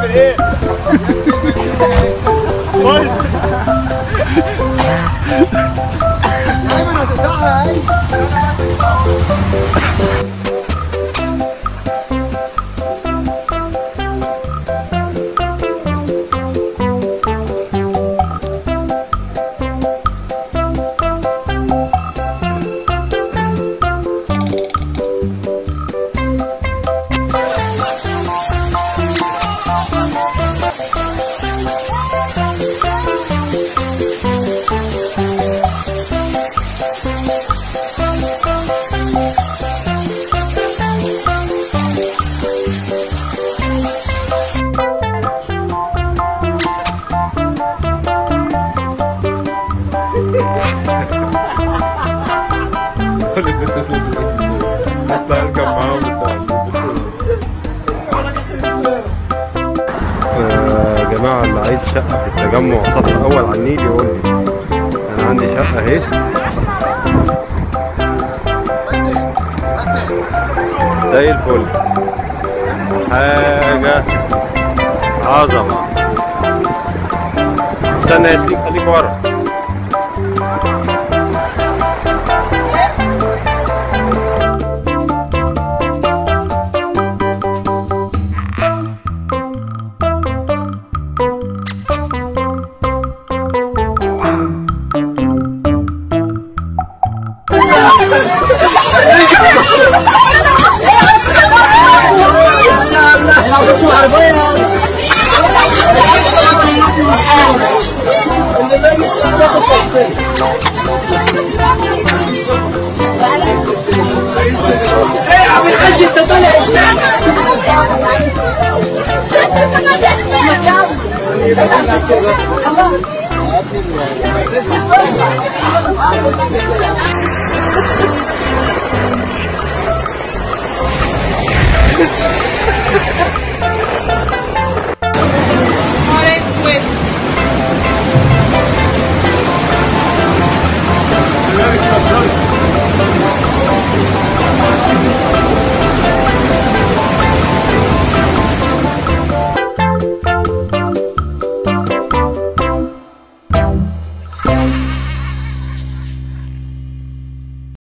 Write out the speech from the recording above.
تعمل ايه؟ كويس ايمن هتقطعها يا ايمن حتى اركب معاهم يا جماعة اللي عايز شقة في التجمع صف أول على النيل يقول لي أنا عندي شقة أهي زي الفل حاجة عظمة استنى يا ياسمين خليك ورا